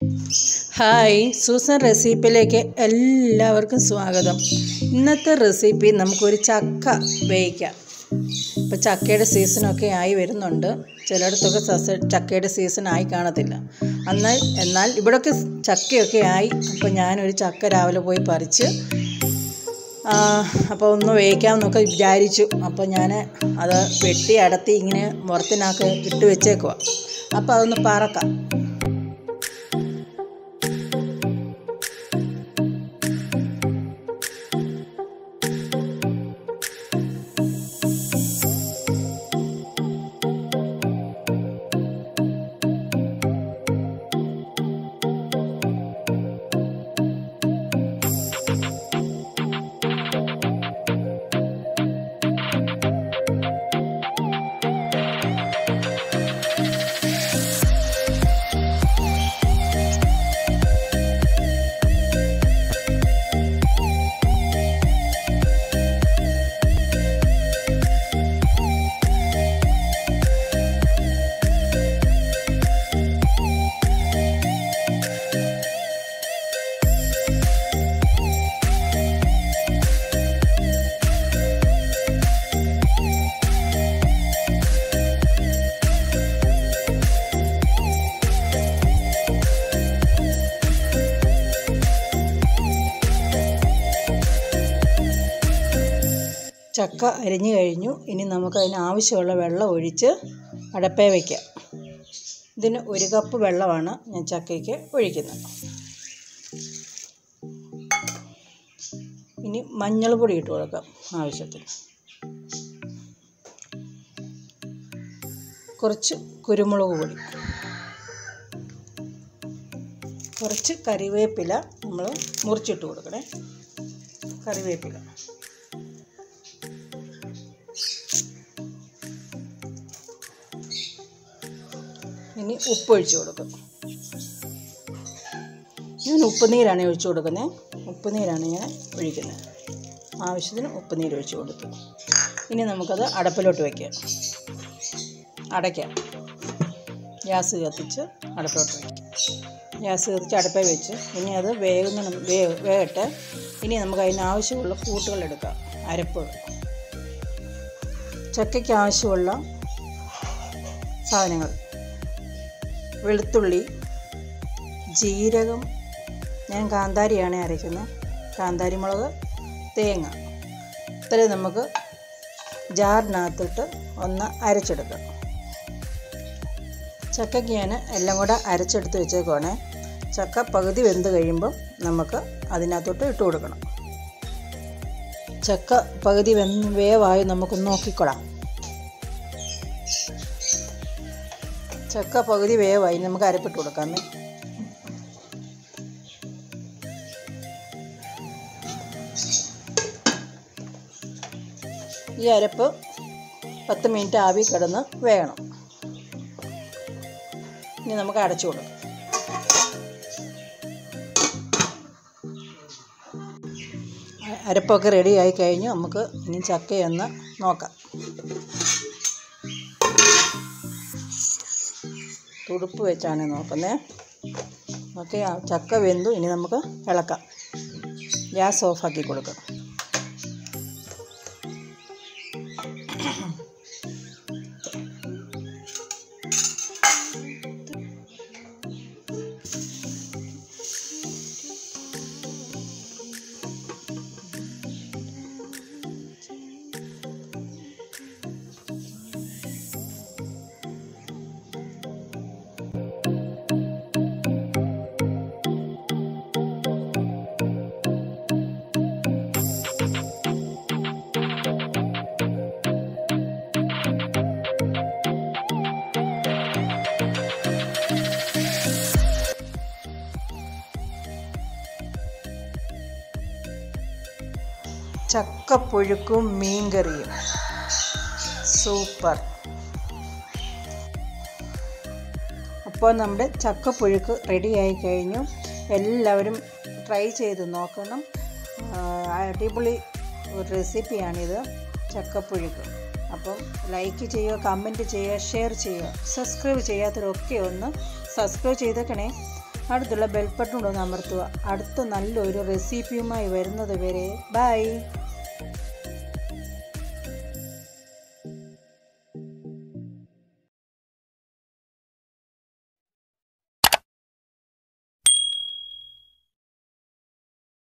hi Susan റെസിപ്പിയിലേക്ക് എല്ലാവർക്കും സ്വാഗതം ഇന്നത്തെ റെസിപ്പി നമുക്കൊരു ചക്ക വേവിക്കാം ഇപ്പോൾ ചക്കയുടെ സീസണൊക്കെ ആയി വരുന്നുണ്ട് ചിലയിടത്തൊക്കെ സസ ചക്കയുടെ സീസൺ ആയി കാണത്തില്ല എന്നാൽ എന്നാൽ ഇവിടെയൊക്കെ ചക്കയൊക്കെ ആയി അപ്പോൾ ഞാനൊരു ചക്ക രാവിലെ പോയി പറിച്ച് ആ, അപ്പോൾ ഒന്ന് വേവിക്കാമെന്നൊക്കെ വിചാരിച്ചു അപ്പോൾ ഞാൻ അത് വെട്ടി അടത്തി ഇങ്ങനെ മുറത്തിനൊക്കെ ഇട്ട് വെച്ചേക്കുക അപ്പോൾ അതൊന്ന് പറക്കാം ചക്ക അരിഞ്ഞു കഴിഞ്ഞു ഇനി നമുക്ക് അതിന് ആവശ്യമുള്ള വെള്ളം ഒഴിച്ച് അടപ്പേ വയ്ക്കാം ഇതിന് ഒരു കപ്പ് വെള്ളമാണ് ഞാൻ ചക്കയ്ക്ക് ഒഴിക്കുന്നത് ഇനി മഞ്ഞൾ പൊടി ഇട്ട് കൊടുക്കാം ആവശ്യത്തിന് കുറച്ച് കുരുമുളക് പൊടി കുറച്ച് കറിവേപ്പില നമ്മൾ മുറിച്ചിട്ട് കൊടുക്കണേ കറിവേപ്പില ഇനി ഉപ്പ് ഒഴിച്ച് കൊടുക്കും ഞാൻ ഉപ്പ് നീരാണ് ഒഴിച്ചു കൊടുക്കുന്നത് ഉപ്പ് നീരാണ് ഞാൻ ഒഴിക്കുന്നത് ആവശ്യത്തിന് ഉപ്പ് നീര് ഒഴിച്ച് കൊടുത്തു ഇനി നമുക്കത് അടപ്പിലോട്ട് വയ്ക്കാം അടയ്ക്കാം ഗ്യാസ് കത്തിച്ച് അടുപ്പിലോട്ട് വയ്ക്കാം ഗ്യാസ് കത്തിച്ച് അടുപ്പേ വെച്ച് ഇനി അത് വേകുന്ന വേ വേകട്ടെ ഇനി നമുക്ക് അതിന് ആവശ്യമുള്ള കൂട്ടുകൾ എടുക്കാം അരപ്പ് ചക്കയ്ക്ക് ആവശ്യമുള്ള സാധനങ്ങൾ വെളുത്തുള്ളി ജീരകം ഞാൻ കാന്താരിയാണ് അരയ്ക്കുന്നത് കാന്താരി മുളക് തേങ്ങ ഇത്രയും നമുക്ക് ജാറിനകത്തിട്ട് ഒന്ന് അരച്ചെടുക്കാം ചക്കയ്ക്ക് ഞാൻ എല്ലാം കൂടെ അരച്ചെടുത്ത് വെച്ചേക്കുവാണേ ചക്ക പകുതി വെന്ത് കഴിയുമ്പം നമുക്ക് അതിനകത്തോട്ട് ഇട്ട് കൊടുക്കണം ചക്ക പകുതി വെന്ത് വേവായി നമുക്ക് നോക്കിക്കൊള്ളാം ചക്ക പകുതി വേവായി നമുക്ക് അരപ്പിട്ട് കൊടുക്കാമേ ഈ അരപ്പ് പത്ത് മിനിറ്റ് ആവി കിടന്ന് വേകണം ഇനി നമുക്ക് അടച്ചു കൊടുക്കാം അ- അരപ്പൊക്കെ റെഡി ആയി കഴിഞ്ഞു നമുക്ക് ഇനി ചക്കയൊന്ന് നോക്കാം തുടുപ്പ് വെച്ചാണ് നോക്കുന്നത് ഓക്കെ ആ ചക്ക വെന്തു ഇനി നമുക്ക് ഇളക്കാം ഗ്യാസ് ഓഫാക്കി കൊടുക്കാം ചക്കപ്പുഴുക്കും മീൻകറിയും സൂപ്പർ അപ്പോൾ നമ്മുടെ ചക്കപ്പുഴുക്ക് റെഡിയായി കഴിഞ്ഞു എല്ലാവരും ട്രൈ ചെയ്ത് നോക്കണം ആ, അടിപൊളി ഒരു റെസിപ്പിയാണിത് ചക്കപ്പുഴുക്ക് അപ്പം ലൈക്ക് ചെയ്യുക കമൻറ്റ് ചെയ്യുക ഷെയർ ചെയ്യുക സബ്സ്ക്രൈബ് ചെയ്യാത്തവരൊക്കെ ഒന്ന് സബ്സ്ക്രൈബ് ചെയ്തേക്കണേ അടുത്തുള്ള ബെൽബട്ടൺ ഒന്ന് അമർത്തുക അടുത്ത നല്ലൊരു റെസിപ്പിയുമായി വരുന്നത് വരെ ബൈ